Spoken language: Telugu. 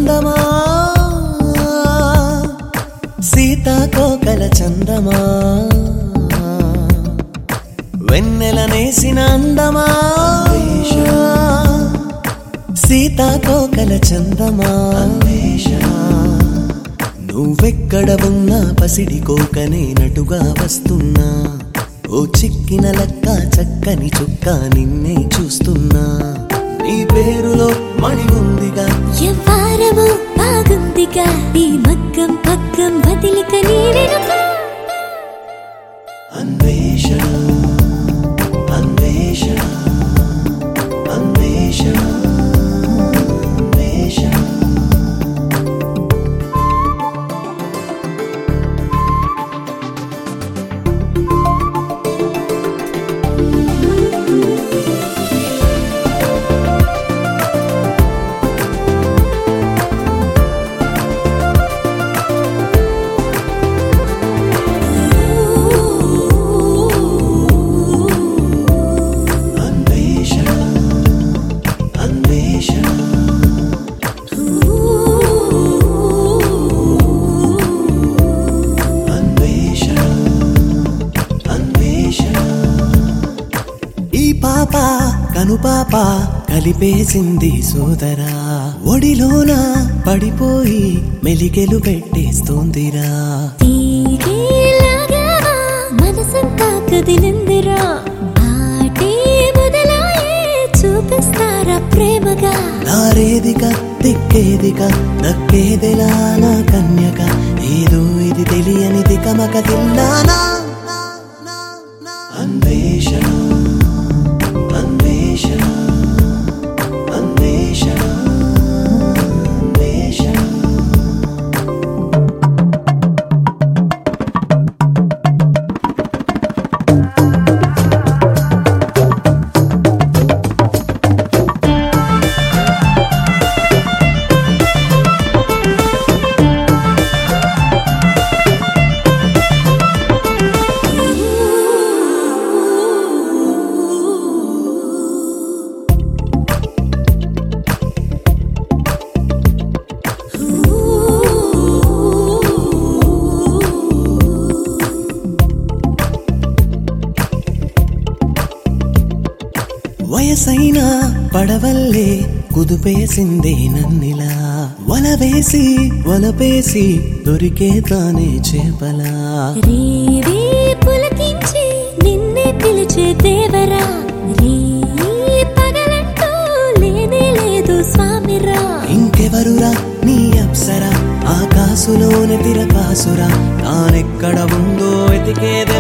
అందమా సీతాకోకల చందమా వెన్నెల నేసిన అందమా సీతాకోకల చందమా నువ్వెక్కడ ఉన్నా పసిడి కోకనే నటుగా వస్తున్నా ఓ చిక్కిన లక్క చక్కని చుక్క నిన్నే చూస్తున్నా నీ పేరులో మణి ఉందిగా ఎవ్వారము బాగుందిగా ఈ మగ్గం పగ్గం వదిలిక నీ వెనుక అన్వేషణ అన్వేషణ అన్వేషణ అన్వేషణ అన్వేషణ అన్వేషణ అన్వేషణ అన్వేషణ ఈ పాప కనుపాప కలిపేసింది సోదరా ఒడిలోన పడిపోయి మెలికెలు పెట్టేస్తోందిరా తీగేలాగావా మనసంతా కదిలిందిరా ఆటే మొదలాయే చూపిస్తారా ప్రేమగా నారేదిక దిక్కేదిక దక్కేదెలా నా కన్యక ఏదో ఇది తెలియనిది కమక తిన్నానా అన్వేషణ అన్వేషణ అన్వేషణ అన్వేషణ వయసైన పడవల్లే కుదుపేసిందే నన్నిలా వల వేసి వలపేసి దొరికే తానే చేపలా రే రే పులకించి నిన్నే పిలిచే దేవరా రే పగలంటూ లేనే లేదు స్వామిరా ఇంకెవరురా నీ అప్సర ఆకాశులోని తిరకాసురా తానెక్కడ ఉందో ఎతికేదే